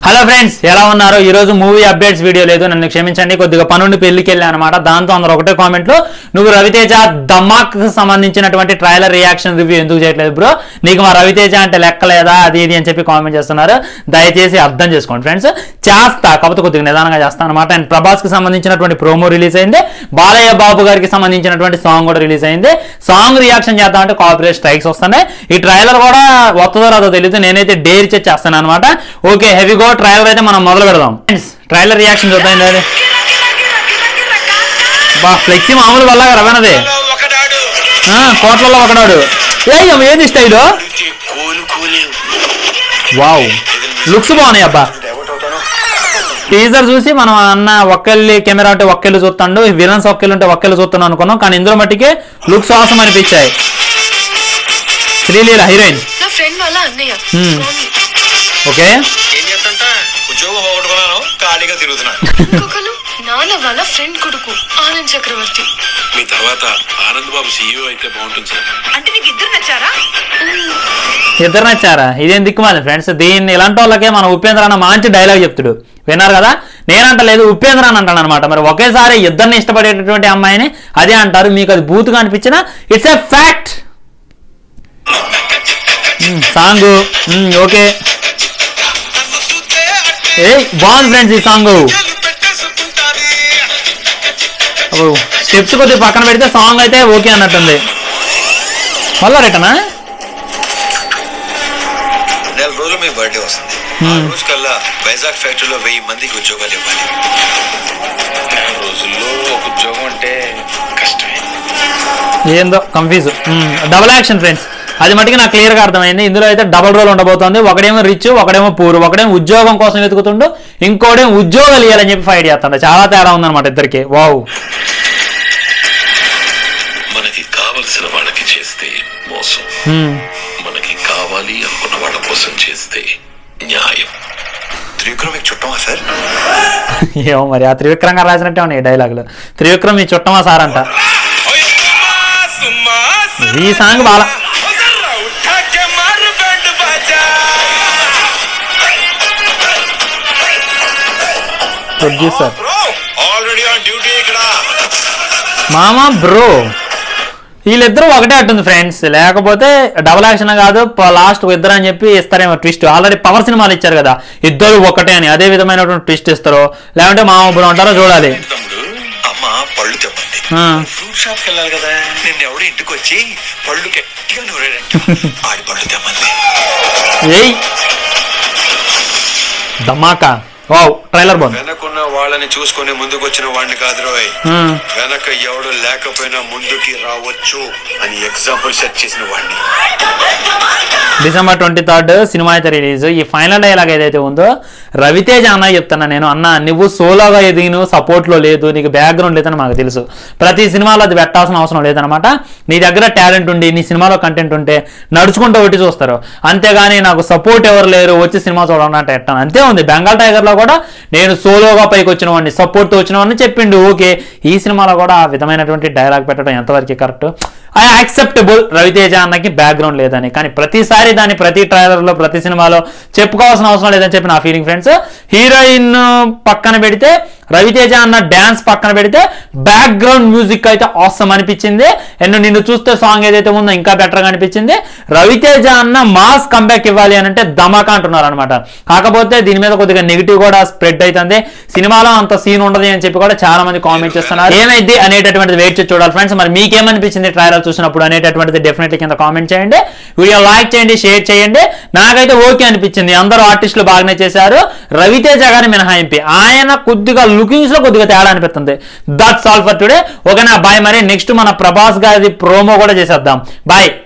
Hello friends ఎలా ఉన్నారు ఈ రోజు మూవీ అప్డేట్స్ వీడియో లేదు నన్ను క్షమించండి కొద్దిగా పనుండి పెళ్లికి వెళ్ళా అనమాట దాంతో అందరూ ఒకటే కామెంట్ లో నువ్వు రవితేజ దమాక్ కి సంబంధించినటువంటి ట్రైలర్ రియాక్షన్ రివ్యూ ఎందుకు చేయట్లేదు బ్రో నీకు మా రవితేజ అంటే లెక్కలేదా అది ఇది అని చెప్పి కామెంట్ చేస్తున్నారు దయచేసి అర్థం చేసుకోండి ఫ్రెండ్స్ చేస్తా కాకపోతే కొద్దిగా నిదానంగా చేస్తాను అనమాట అండ్ ప్రభాస్ కి సంబంధించినటువంటి ప్రోమో రిలీజ్ అయింది బాలయ్య బాబు గారికి సంబంధించినటువంటి సాంగ్ కూడా రిలీజ్ అయింది సాంగ్ రియాక్షన్ చేద్దామంటే కాపరేట్ స్ట్రైక్స్ వస్తున్నాయి ఈ ట్రైలర్ కూడా వస్తుందో రాదో తెలియదు నేనైతే డేర్ ఇచ్చే చేస్తాను అనమాట ఓకే హెవీ గో ట్రైలర్ అయితే మనం మొదలు పెడదాం ట్రైలర్ రియాక్షన్ చూద్దాం అది బా ఫ్లెక్సీ మామూలు వల్ల రవనది ఒకడాడు కోట్లలో ఒకడాడు ఏ ఏది స్టైల్ నుంచి కోలుకోలేవు వావ్ లుక్స్ బాగున్నాయి అబ్బా ఎవటవుతాను టీజర్ చూసి మనం అన్న ఒక్కళ్ళి కెమెరా ఉంటే ఒక్కళ్ళు చూస్తాడు విలన్స్ ఒక్కళ్ళు ఉంటే ఒక్కళ్ళు చూస్తున్నాం అనుకున్నాం కానీ ఇందులో మట్టికి లుక్స్ అవసరం అనిపించాయి శ్రీలీల హీరోయిన్ నా ఫ్రెండ్ వాళ్ళ అన్నయ్య Hmm. స్వామి ఓకే ఏం చేస్తుంట ఉద్యోగం పోగొట్టుకున్నాను ఖాళీగా తిరుగుతున్నాను ఇంకొకరు నాన్న వాళ్ళ ఫ్రెండ్ కొడుకు ఆనంద్ చక్రవర్తి మీ తర్వాత ఆనంద్ బాబు సీఈఓ అయితే బాగుంటుంది సార్ అంటే నీకు ఇద్దరు నచ్చారా ఇద్దరు నచ్చారా ఇదేం దిక్కుమాలి ఫ్రెండ్స్ దీన్ని ఇలాంటి వాళ్ళకే మన ఉపేంద్ర అన్న మంచి డైలాగ్ చెప్తాడు విన్నారు కదా నేనంటలేదు ఉపేంద్ర అని అంటాను అనమాట మరి ఒకేసారి ఇద్దరిని ఇష్టపడేటటువంటి అమ్మాయిని అదే అంటారు మీకు అది బూతుగా అనిపించినా it's a fact song okay ఏ బాగుంది ఫ్రెండ్స్ ఈ సాంగ్ స్టెప్స్ కొద్దిగా పక్కన పెడితే సాంగ్ అయితే ఓకే అన్నట్టుంది మళ్ళా రిటనా నెల రోజులు మీ బర్త్డే వస్తుంది ఆ రోజు కల్లా వైజాగ్ ఫ్యాక్టరీలో వెయ్యి మందికి ఉద్యోగాలు ఇవ్వాలి నెల రోజుల్లో ఒక ఉద్యోగం అంటే కష్టమే ఏందో కన్ఫ్యూజ్ డబుల్ యాక్షన్ ఫ్రెండ్స్ అది మటుకు నాకు క్లియర్గా అర్థమైంది ఇందులో అయితే డబుల్ రోల్ ఉండబోతోంది ఒకడేమో రిచ్ ఒకడేమో పూర్ ఒకడేమో ఉద్యోగం కోసం వెతుకుతుండు ఇంకోడేమో ఉద్యోగాలు ఇవ్వాలని చెప్పి ఫైట్ చేస్తాడు చాలా తేడా ఉందన్నమాట ఇద్దరికి వావ్ మనకి కావలసిన వాళ్ళకి చేస్తే మోసం మనకి కావాలి అనుకున్న వాళ్ళ కోసం చేస్తే న్యాయం త్రివిక్రమ్ మీకు చుట్టమా సార్ ఏమో మరి ఆ త్రివిక్రంగా రాసినట్టే ఉన్నాయి ఈ డైలాగులు త్రివిక్రమ్ ఈ చుట్టమా సార్ అంట ఈ సాంగ్ బాగా ప్రొడ్యూసర్ ఆల్రెడీ ఆన్ డ్యూటీ ఇక్కడ మామా బ్రో వీళ్ళిద్దరూ ఒకటే అట్టుంది ఫ్రెండ్స్ లేకపోతే డబుల్ యాక్షన్ కాదు లాస్ట్ ఇద్దరు అని చెప్పి ఇస్తారేమో ట్విస్ట్ ఆల్రెడీ పవర్ సినిమాలు ఇచ్చారు కదా ఇద్దరు ఒకటే అని అదే విధమైనటువంటి ట్విస్ట్ ఇస్తారు లేకుంటే మామ బ్రో అంటారో చూడాలి తమ్ముడు అమ్మ పళ్ళు తెమ్మంది ఆ, ఫ్రూట్ షాప్కి వెళ్ళాలి కదా నిన్న ఎవడు ఇంటికి వచ్చి పళ్ళు గట్టిగా నూరాడంట ఆడి పళ్ళు తెమ్మంది ఏయ్ ధమాకా వావ్ ట్రైలర్ బాగుంది వెనకున్న వాళ్ళని చూసుకొని ముందుకు వచ్చిన వాడిని కాదు రోయ్ ఆ, వెనక ఎవడు లేకపోయినా ముందుకి రావచ్చు అని ఎగ్జాంపుల్ సెట్ చేసిన వాడిని డిసెంబర్ ట్వంటీ థర్డ్ సినిమా అయితే రిలీజ్ ఈ ఫైనల్ డైలాగ్ ఏదైతే ఉందో రవితేజ అన్న చెప్తున్నా నేను అన్న నువ్వు సోలోగా ఎదిగిను సపోర్ట్ లో లేదు నీకు బ్యాక్గ్రౌండ్ లేదని మాకు తెలుసు ప్రతి సినిమాలో అది పెట్టాల్సిన అవసరం లేదనమాట నీ దగ్గర టాలెంట్ ఉండి నీ సినిమాలో కంటెంట్ ఉంటే నడుచుకుంటూ ఒకటి చూస్తారు అంతేగాని నాకు సపోర్ట్ ఎవరు లేరు వచ్చి సినిమా చూడండి అంటే ఎట్టాను అంతే ఉంది బెంగాల్ టైగర్ లో కూడా నేను సోలోగా పైకి వచ్చిన వాడిని సపోర్ట్ తో వచ్చిన వాడిని చెప్పిండు ఓకే ఈ సినిమాలో కూడా ఆ విధమైనటువంటి డైలాగ్ పెట్టడం ఎంతవరకు కరెక్ట్ ఐ యాక్సెప్టబుల్ రవితేజ అన్నకి బ్యాక్గ్రౌండ్ లేదని కానీ ప్రతిసారి దాన్ని ప్రతి ట్రైలర్ లో ప్రతి సినిమాలో చెప్పుకోవాల్సిన అవసరం లేదని చెప్పి నా ఫీలింగ్ ఫ్రెండ్స్ హీరోయిన్ పక్కన పెడితే రవితేజ అన్న డ్యాన్స్ పక్కన పెడితే బ్యాక్గ్రౌండ్ మ్యూజిక్ అయితే ఆసమ్ అనిపించింది అండ్ నిన్ను చూస్తే సాంగ్ ఏదైతే ఉందో ఇంకా బెటర్ గా అనిపించింది రవితేజ అన్న మాస్ కంబ్యాక్ ఇవ్వాలి అని అంటే ధమాకా అంటున్నారు అనమాట కాకపోతే దీని మీద కొద్దిగా నెగిటివ్ కూడా స్ప్రెడ్ అవుతుంది సినిమాలో అంత సీన్ ఉండదు అని చెప్పి కూడా చాలా మంది కామెంట్ చేస్తున్నారు ఏమైంది అనేటటువంటిది వెయిట్ చేసి చూడాలి ఫ్రెండ్స్ మరి మీకేమనిపించింది ట్రైలర్ చూసినప్పుడు అనేటటువంటిది డెఫినెట్లీ కింద కామెంట్ చేయండి వీడియో లైక్ చేయండి షేర్ చేయండి నాకైతే ఓకే అనిపించింది అందరూ ఆర్టిస్టులు బాగానే చేశారు రవితేజ గారి మినహాయింపి ఆయన కొద్దిగా లుకింగ్స్ లో కొద్దిగా తేడా అనిపిస్తుంది దట్స్ ఆల్ ఫర్ టుడే ఓకేనా బాయ్ మరి నెక్స్ట్ మన ప్రభాస్ గారి ప్రోమో కూడా చేసేద్దాం బాయ్